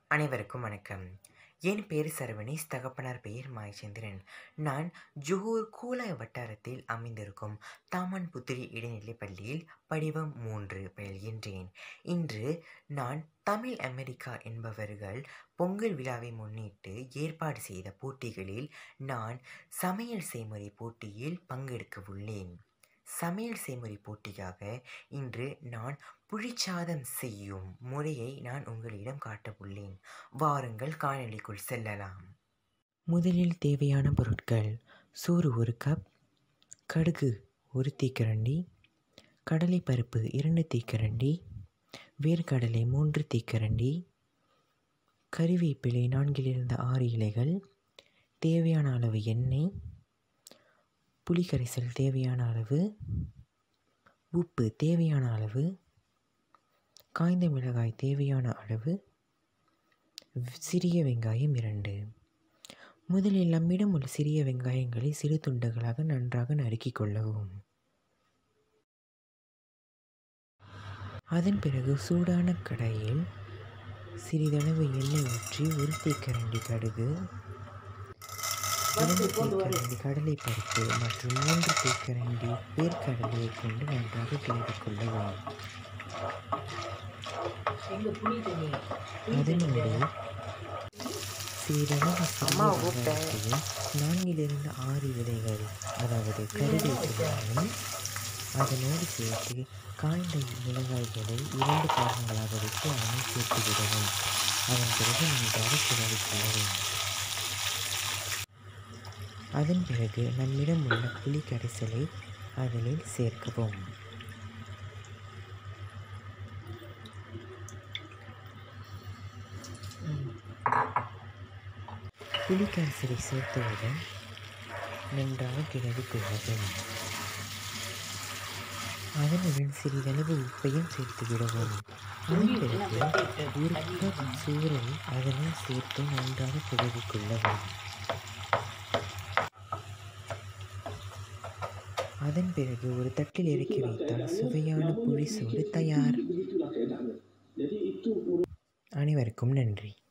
அனைவருக்கும் வணக்கம் என் பேர் சரவணேஷ் தகப்பனார் பெயர் மாயச்சந்திரன் நான் ஜோஹூர் கூலாய் வட்டாரத்தில் அமைந்திருக்கும் தாமன் புத்திரி இடைநிலைப் பள்ளியில் படிவம் மூன்று பயில்கின்றேன் இன்று நான் தமிழ் அமெரிக்கா என்பவர்கள் பொங்கல் விழாவை முன்னிட்டு ஏற்பாடு செய்த போட்டிகளில் நான் சமையல் செய்முறை போட்டியில் பங்கெடுக்க உள்ளேன் சமையல் செய்முறை போட்டியாக இன்று நான் புளிச்சாதம் செய்யும் முறையை நான் உங்களிடம் காட்ட உள்ளேன் வாருங்கள் காணொளிக்குள் செல்லலாம் முதலில் தேவையான பொருட்கள் சோறு ஒரு கப் கடுகு ஒரு தீக்கரண்டி கடலைப்பருப்பு இரண்டு தீக்கரண்டி வேர்க்கடலை மூன்று தீக்கரண்டி கறிவேப்பிலை நான்கிலிருந்து ஆறு இலைகள் தேவையான அளவு எண்ணெய் புளிக்கரைசல் தேவையான அளவு உப்பு தேவையான அளவு காய்ந்த மிளகாய் தேவையான அளவு சிறிய வெங்காயம் இரண்டு முதலில் நம்மிடம் உள்ள சிறிய வெங்காயங்களை சிறு துண்டுகளாக நன்றாக நறுக்கிக் கொள்ளவும் அதன் பிறகு சூடான கடாயில் சிறிதளவு எண்ணெய் ஊற்றி ஒரு தேக்கரண்டி கடுகு இரண்டு தேக்கரண்டி கடலை பருப்பு மற்றும் மூன்று தேக்கரண்டி வேர்க்கடலையை கொண்டு நன்றாக கிளறி கொள்ளவும் அதனோடு சிறிதளவு வெங்காயத்தையும் நான்கிலிருந்து ஆறு விதைகள் அதாவது கருவேப்பிலையும் அதனோடு சேர்த்து காய்ந்த மிளகாய்களை இரண்டு பாகங்களாக வைத்து அதனை சேர்த்து விடவும் அதன் பிறகு நன்றாக கிளறி கொள்ளவும் அதன் பிறகு நம்மிடம் உள்ள புளி கரைசலை அதில் சேர்க்கவும் புளி கரைசலை சேர்த்தவுடன் நன்றாக கிளறி கொள்ளவும் அதனுடன் சிறிதளவு உப்பையும் சேர்த்து விடவும் அதன் பிறகு ஒரு கப் சூரை அதனை சேர்த்து நன்றாக கிளறி கொள்ளவும் அதன் பிறகு ஒரு தட்டில் இறக்கி வைத்தால் சுவையான புளிசோறு தயார் அனைவருக்கும் நன்றி